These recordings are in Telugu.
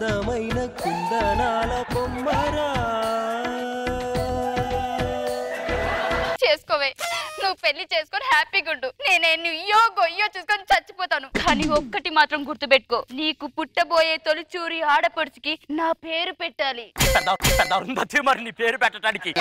అందమైన కుందనాల కొమ్మరా చేసుకోవే నువ్వు పెళ్లి చేసుకొని హ్యాపీగా ఉండు నేనే నుయ్యో గొయ్యో చూసుకొని చచ్చిపోతాను కానీ ఒక్కటి మాత్రం గుర్తుపెట్టుకో నీకు పుట్టబోయే తొలిచూరి ఆడపడుచుకి నా పేరు పెట్టాలి పెద్ద పెద్ద అరుంధతి మరి నీ పేరు పెట్టడానికి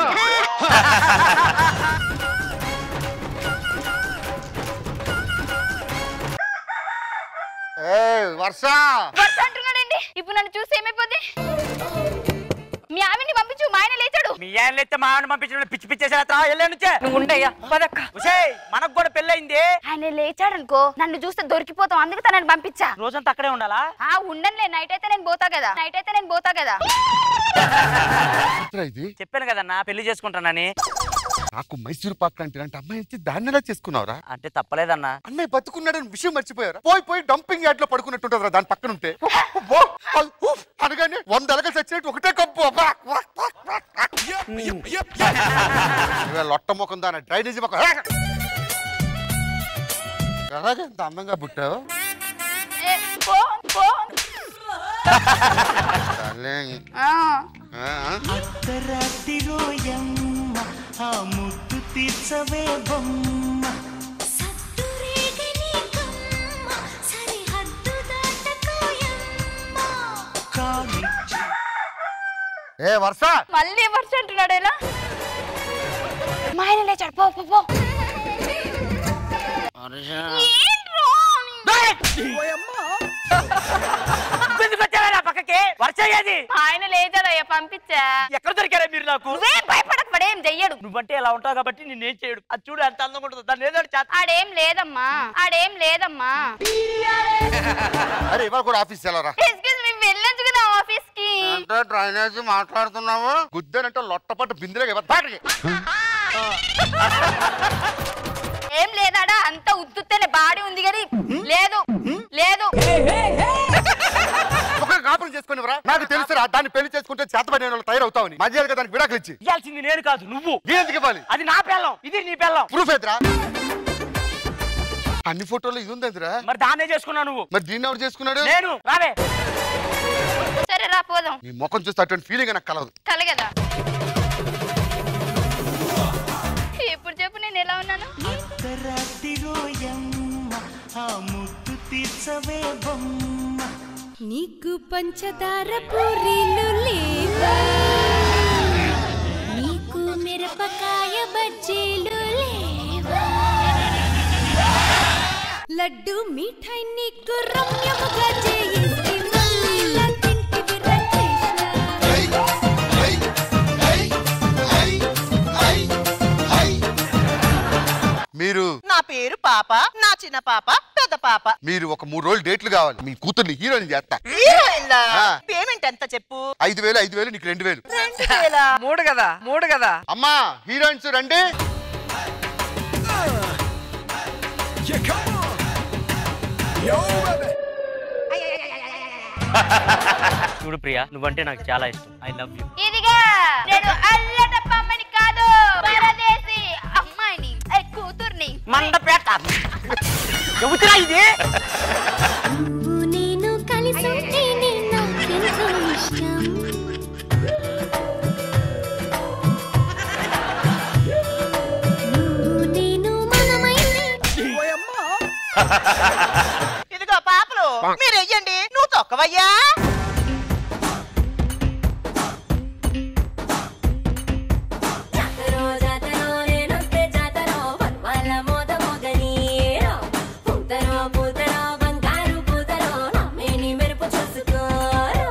ఏ వర్ష వర్ష అంటున్నాడండి ఇప్పుడు నన్ను చూసి ఏమైపోద్ది మీ ఆవిడ్ని పంపించు మా ఆయన లేచాడు మీ ఆయన అయితే మా ఆవిడ పంపించడం పిచ్చి పిచ్చేసేస్తా వెళ్ళే నుంచే నువ్వు ఉండయ్యా పదక్క ఉసేయ్, మనకు కూడా పెళ్ళయింది ఆయన లేచాడు అనుకో నన్ను చూస్తే దొరికిపోతాం అందుకు తనని పంపించా రోజంతా అక్కడే ఉండాలా ఆ ఉండనులే నైట్ అయితే నేను పోతా కదా నైట్ అయితే నేను పోతా కదా ఏంట్రా ఇది చెప్పాను కదన్నా పెళ్లి చేసుకుంటానని నాకు మైసూరు పాక్ అంటే అంటే అమ్మాయి ఇచ్చి దాన్ని ఎలా చేసుకున్నావురా అంటే తప్పలేదన్నా అన్నయ్య బతుకున్నాడని విషయం మర్చిపోయారా పోయి పోయి డంపింగ్ యార్డ్ లో పడుకున్నట్టుంటదిరా దాని పక్కన ఉంటే ఓ, అది, ఉఫ్, అనగానే వంద ఎలకలు చచ్చినట్టు ఒకటే కప్పు అబ్బా. ఇవాళ లొట్ట ముఖం దాని డ్రైనేజీ ముఖం ఎలాగ ఎంత అందంగా పుట్టావు ఏ, పో, పో. darling. ఆ, ఆ, అర్ధరాత్రిరోయమ్మ ఆ ముద్దు తీర్చవే బొమ్మ కాని ఏ వర్ష మళ్ళీ వర్ష అంటున్నాడు ఎలా మా ఆయన లేచాడు పో పో పో ఏంట్రా? ఎందుకు వచ్చారా పక్కకి వర్ష అయ్యేది మా ఆయన లేచాడు అయ్యా పంపించా ఎక్కడ దొరికారా మీరు నాకు నువ్వేం భయపడక పడేం చెయ్యడు నువ్వంటే ఎలా ఉంటావు కాబట్టి నేనేం చేయడు అది చూడు ఎంత అందంగా ఉంటుందో దాన్ని ఏదో ఒకటి చేస్తా ఆడేం లేదమ్మా ఆడేం లేదమ్మా అరే ఇవాళ కూడా ఆఫీస్ వెళ్ళరా ఎక్స్క్యూజ్ మీ వెళ్ళొచ్చు కదా ఆఫీస్ కి అంటే డ్రైనేజ్ మాట్లాడుతున్నావు గుద్దనంటే లొట్టపట్టు బిందులే బాటకి ఏం లేదాడా అంత ఉత్తుత్తేనే బాడీ ఉంది కానీ లేదు లేదు ఒక కాపురం చేసుకునివరా నాకు తెలుసురా దాన్ని పెళ్లి చేసుకుంటే చేతపడి వాళ్ళు తయారవుతావని మధ్యాహ్నం దానికి విడాకులు ఇచ్చి ఇవ్వాల్సింది నేను కాదు నువ్వు వీళ్ళకి ఇవ్వాలి అది నా పెళ్ళం ఇది నీ పెళ్ళం ప్రూఫ్ ఎదురా అన్ని ఫోటోలు ఇది ఉంది ఎదురా మరి దాన్నే చేసుకున్నావు నువ్వు మరి దీన్ని ఎవరు చేసుకున్నాడు నేను రావే సరే రా పోదాం నీ ముఖం చూస్తే అటువంటి ఫీలింగ్ నాకు కలదు కలగదా ఇప్పుడు చెప్పు నేను ఎలా ఉన్నాను అర్ధరాత్రిరోయమ్మ ఆ ముద్దు తీర్చవే బొమ్మ నీకు పంచదార పూరీలు లేవా నీకు మిరపకాయ బజ్జీలు లేవా లడ్డు మిఠాయి నీకు రమ్యముగా చేయిస్తే మళ్ళీ ఇలా తింటివి రచేష్ణ. మీరు నా పేరు పాప నా చిన్న పాప పెద్ద పాప మీరు ఒక మూడు రోజులు డేట్లు కావాలి మీ కూతుర్ని హీరోని చేస్తా హీరోయిన్లా ఆ. పేమెంట్ ఎంత చెప్పు ఐదు వేలు ఐదు వేలు నీకు రెండు వేలు రెండు వేల మూడు కదా మూడు కదా అమ్మా హీరోయిన్స్ రండి చూడు ప్రియా నువ్వంటే నాకు చాలా ఇష్టం ఐ లవ్ యూ ఇదిగా నేను అల్లటప్ప అమ్మని కాదు పరదేశి అమ్మాయిని ఏ, కూతుర్ని మండపేట చెబుతున్నా ఇది నువ్వు నేను కలిసి ఉంటేనే నాకెంతో ఇష్టం నువ్వు నేను మనమైతే ఇదిగో పాపలు మీరు వెయ్యండి నువ్వు తొక్కవయ్యా జాతరో జాతరో నేనొస్తే జాతరో పర్వాల మోద మోగనీరో పూతరో పూతరో బంగారు పూతరో నమ్మేని మెరుపు చూసుకోరో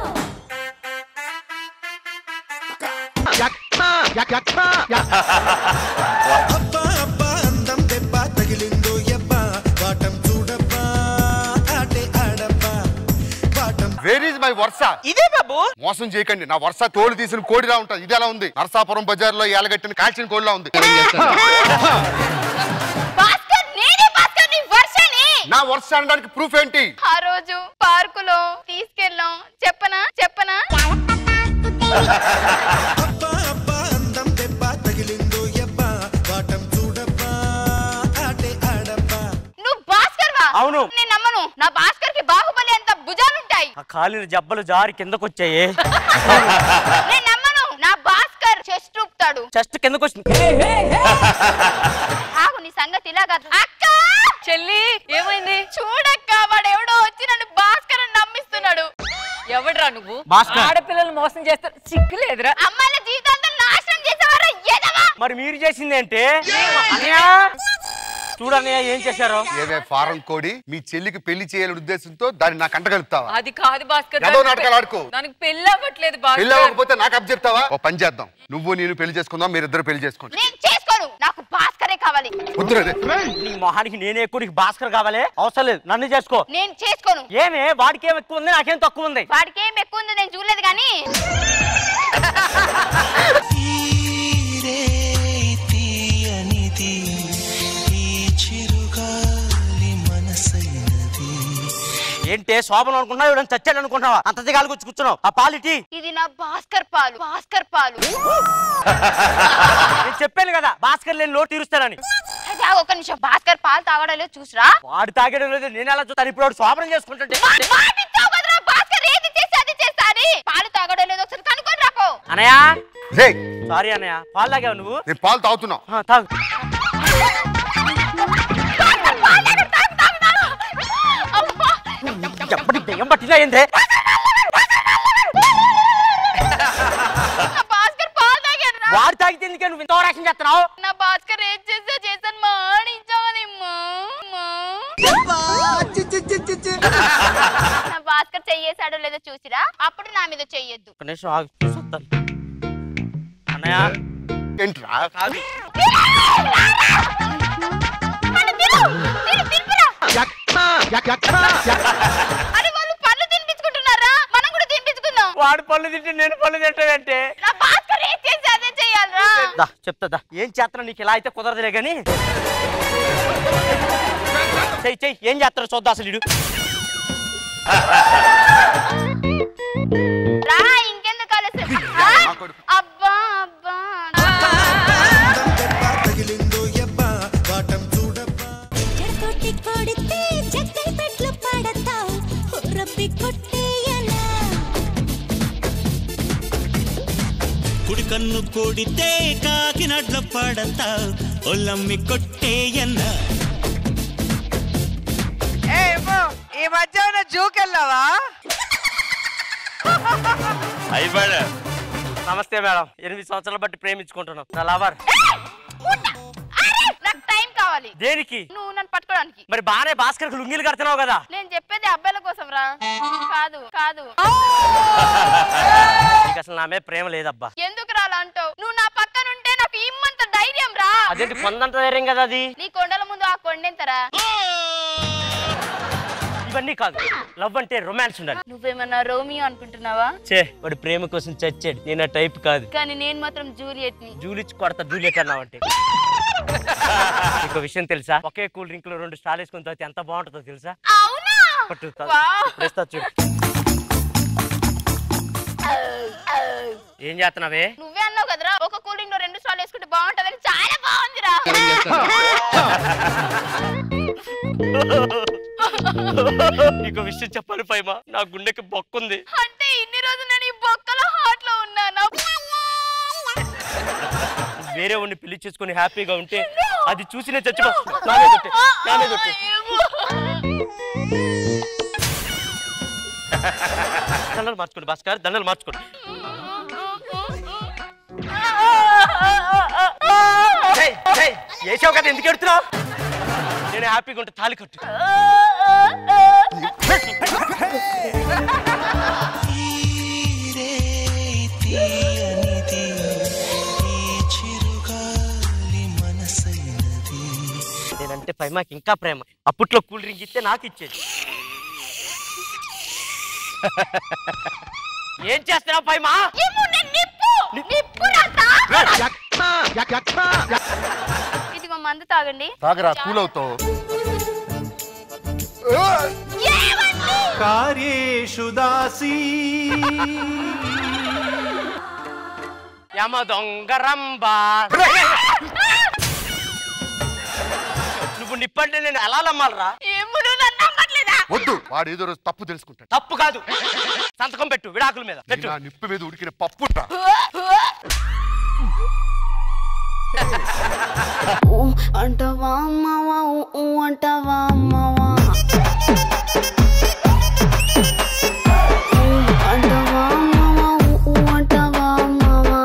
అబ్బా అబ్బా అందం దెబ్బ తగిలిందో ఎబ్బా వాటం చూడబ్బా ఆటే ఆడబ్బా వాటం వేర్ ఈజ్ మై వర్ష ఇదే బాబు మోసం చేయకండి నా వర్ష తోలు తీసిన కోడిలా ఉంటుంది ఇది ఎలా ఉంది నరసాపురం బజార్ లో ఏలగట్టిన కాల్చిన కోడిలా ఉంది భాస్కర్ నేనే భాస్కర్ నీ వర్షని నా వర్ష అనడానికి ప్రూఫ్ ఏంటి ఆ రోజు పార్కులో తీసుకెళ్ళాం చెప్పనా చెప్పనా అబ్బా అబ్బా అందం దెబ్బ తగిలిందో ఎబ్బా వాటం చూడబ్బా ఆటే ఆడబ్బా నువ్వు భాస్కర్ వా అవును. నేను నమ్మను నా భాస్కర్ కి బాహుబలి అంత భుజాలుంటాయి వచ్చాయి ఆ కాలిన జబ్బలు జారి కిందకు వచ్చాయి నేను నమ్మను నా భాస్కర్ చెస్ట్ ఊపుతాడు చెస్ట్ కిందకు వచ్చింది ఆగు నీ సంగతి ఇలా కాదు అక్క చెల్లి ఏమైంది చూడక్క వాడు ఎవడో వచ్చి నన్ను భాస్కర్ అని నమ్మిస్తున్నాడు ఎవడ్రా నువ్వు భాస్కర్. ఆడపిల్లలు మోసం చేస్తారు సిగ్గులేదురా అమ్మాయిల జీవితాంతం నాశనం చేసేవారా ఎదవా మరి మీరు చేసింది ఏంటి అన్నయ్య చూడన్నయ్య ఏం చేశారో ఏమే ఫారం కోడి మీ చెల్లికి పెళ్లి చేయాలని ఉద్దేశంతో దాన్ని నాకు అంటగలుగుతావా అది కాదు భాస్కర్ ఏదో దానికి నాటకాలు ఆడుకో. దానికి పెళ్ళి అవ్వట్లేదు పెళ్లి భాస్కర్ అవ్వకపోతే నాకు అప్ చెప్తావా ఓ పని చేద్దాం నువ్వు నేను పెళ్లి చేసుకుందాం మీరిద్దరు పెళ్లి చేసుకోండి నేను చేసుకోను నాకు భాస్కరే కావాలి వద్దురే నీ మొహానికి నేనే ఎక్కువ నీకు భాస్కర్ కావాలి అవసరం లేదు నన్ను చేసుకో నేను చేసుకోను ఏమే వాడికి ఏం ఎక్కువ ఉంది నాకేం తక్కువ ఉంది వాడికి ఏం ఎక్కువ ఉందో నేను చూడలేదు కానీ తీయనిది ఈ చిరుగాలి మనసైనది ఏంటే శోభను అనుకున్నావు ఎవడని చచ్చాడు అనుకుంటున్నావా అంత దిగాలి కూర్చు కూర్చున్నావు ఆ పాలిటి ఇది నా భాస్కర్ పాలు భాస్కర్ పాలు నేను చెప్పాను కదా భాస్కర్ లేని లోటు తీరుస్తానని అయితే ఆగు ఒక్క నిమిషం భాస్కర్ పాలు తాగడం లేదు చూసిరా వాడు తాగడం లేదు నేను ఎలా చూస్తాను ఇప్పుడు వాడు శోభనం చేసుకుంటుంటే మా- మాట ఇచ్చావు కదరా, భాస్కర్ ఏది చేస్తే అది చేస్తా అని. పాలు తాగడం లేదు ఒకసారి కనుక్కొని రాపో అనయ్య రే సారీ అన్నయ్య పాలు తాగావు నువ్వు నేను పాలు తాగుతున్నావు ఆ, తాగు అమ్మా. ఎప్పటి దెయ్యం పట్టినా ఏందే నా భాస్కర్ పాలు తాగాను రా. వాడు తాగితే ఎందుకే నువ్వు ఇంత ఓవరాక్షన్ చేస్తున్నావు నా భాస్కర్ ఏం చేస్తే చేశాను మా ఆడించావదేమ్మా నా భాస్కర్ చెయ్యేసాడో లేదో చూసిరా అప్పుడు నా మీద చెయ్యొద్దు ఒక నిమిషం ఆగు చూస్తాను అన్నయ్య ఏంట్రా తాగు నన్ను తిను, తిను, తినుపురా. అరే వాళ్ళు పళ్ళు తినిపించుకుంటున్నారా మనం కూడా తినిపించుకుందాం వాడు పళ్ళు తింటే నేను పళ్ళు తింటానంటే నా భాస్కర్ ఏం చేస్తే అదే చెయ్యాలరా దా చెప్తా దా ఏం చేస్తున్నా నీకు ఇలా అయితే కుదరదులే కానీ చెయ్యి చెయ్యి ఏం చేస్తారో చూద్దా అసలు ఇడు రా ఇంకెందుకు ఆలస్యం? ఆ? అబ్బా అబ్బా తగిలిందో ఎబ్బా వాటం చూడబ్బా చెడతోటి కొడితే చెక్కై పెట్లు పడతావు రబ్బి కొట్టేయనా కుడి కన్ను కొడితే కాకినడ్ల పడతా ఒల్లమ్మి కొట్టేయన్న ఈ మధ్య ఉన్న జూకెళ్ళావా నమస్తే మేడం ఎనిమిది సంవత్సరాలు బట్టి ప్రేమించుకుంటున్నాం నా లవర్ అరే, నాకు టైం కావాలి దేనికి నువ్వు నన్ను పట్టుకోవడానికి మరి బాగానే భాస్కర్ లుంగిలు కడుతున్నావు కదా నేను చెప్పేది అబ్బాయిల కోసం రా కాదు కాదు నీకు అసలు నా మీద ప్రేమ లేదబ్బా ఎందుకు రాలా అంటావు నువ్వు నా పక్కన ఉంటే నాకు ఇమ్మంత ధైర్యం రా అదేంటి కొందంత ధైర్యం కదా అది నీ కొండల ముందు ఆ కొండెంతరా ఇవన్నీ కాదు లవ్ అంటే రొమాన్స్ ఉండాలి నువ్వేమన్నా రోమియో అనుకుంటున్నావా చే వాడి ప్రేమ కోసం చచ్చాడు నేను ఆ టైప్ కాదు కానీ నేను మాత్రం జూలియట్ ని జూలిచ్చి కొడతా జూలియట్ అన్నావంటే నీకు విషయం తెలుసా ఒకే కూల్ డ్రింక్ లో రెండు స్టార్ వేసుకుని తాగితే ఎంత బాగుంటుందో తెలుసా అవునా పట్టు వావ్. ఇప్పుడు ఇస్తా చూడు ఏం చేస్తున్నావే నువ్వే అన్నావు కదరా ఒక కూల్ డ్రింక్ లో రెండు సార్లు వేసుకుంటే బాగుంటదని చాలా బాగుందిరా నీకు విషయం చెప్పాలి పైమా నా గుండెకి బొక్కుంది అంటే ఇన్ని రోజులు నేను ఈ బొక్కల హాట్ లో ఉన్నానా వేరే వాడిని పెళ్లి చేసుకుని హ్యాపీగా ఉంటే అది చూసి నేను చచ్చిపో నానే కొట్టే నానే కొట్టే దండలు మార్చుకోండి భాస్కర్ దండలు మార్చుకోండి ఏయ్, ఏయ్, వేసావు కదా ఎందుకు ఎడుతున్నావు నేను హ్యాపీగా ఉంటే తాళి కట్టు తీరే తీయనిది ఈ చిరుగాలి మనసైనది నేనంటే పైమాకి ఇంకా ప్రేమ అప్పట్లో కూల్ డ్రింక్ ఇస్తే నాకు ఇచ్చేది ఏం చేస్తున్నావు పైమా ఏమో నేను నిప్పు నిప్పు రాతా ఇదిగో మందు తాగండి తాగరా కూల్ అవుతావు ఏమండి? కార్యేషు దాసీ యమ దొంగరంబా నువ్వు నిప్పంటే నేను ఎలా నమ్మాలరా ఏమో నువ్వు నన్ను నమ్మట్లేదా వద్దు వాడు ఏదో రోజు తప్పు తెలుసుకుంటాడు తప్పు కాదు సంతకం పెట్టు విడాకుల మీద నీ పెట్టు నా నిప్పు మీద ఉడికిన పప్పుట అంటవా అమ్మవా ఊ అంటవా అమ్మవా ఊ అంటవా అమ్మవా ఊ అంటవా అమ్మవా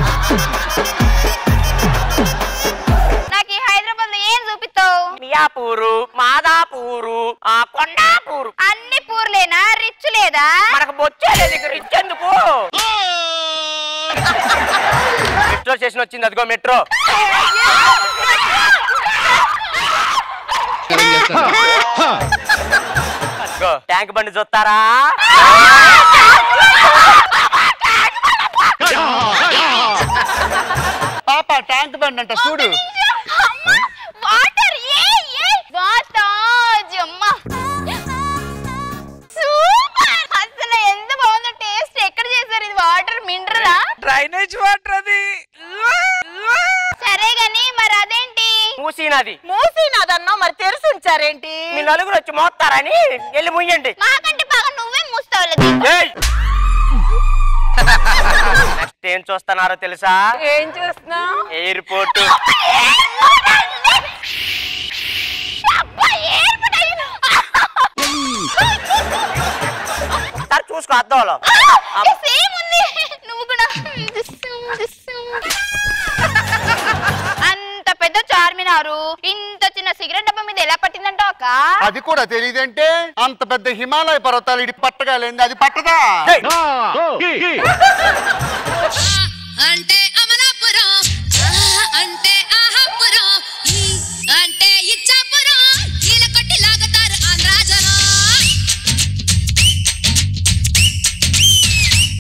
నాకు ఈ హైదరాబాద్ లో ఏం చూపిస్తావు మియాపూరు మాదాపూరు ఆ కొండాపూరు అన్ని పూర్లేనా రిచ్ లేదా మనకు బొచ్చేది దగ్గర ఇచ్చేందుకు మెట్రో స్టేషన్ వచ్చింది అదిగో మెట్రో అదిగో ట్యాంక్ బండి చూస్తారా పాప ట్యాంక్ బండ్ అంట చూడు వాటర్ ఏ ఏ వాతాజ్ అమ్మా సూపర్ అసలు ఎంత బాగుందో టేస్ట్ ఎక్కడ చేశారు ఇది వాటర్ మినరలా డ్రైనేజ్ వాటర్ అది సరే గాని మరి అదేంటి మూసినది మూసినదన్నా మరి తెరిచి ఉంచారేంటి మీ నలుగురు వచ్చి మోస్తారని వెళ్ళి ముయ్యండి మాకంటే బాగా నువ్వే మూస్తావు ఏయ్! నెక్స్ట్ ఏం చూస్తున్నారో తెలుసా ఏం చూస్తున్నావు ఎయిర్పోర్ట్ ఒకసారి చూసుకో అద్దంలో సేమ్ ఉంది నువ్వు కూడా అంత పెద్ద చార్మినారు ఇంత చిన్న సిగరెట్ డబ్బా మీద ఎలా పట్టిందంటో అక్క అది కూడా తెలియదంటే అంత పెద్ద హిమాలయ పర్వతాలు ఇడి పట్టగాలేంది అది పట్టదా ఏయ్! అంటే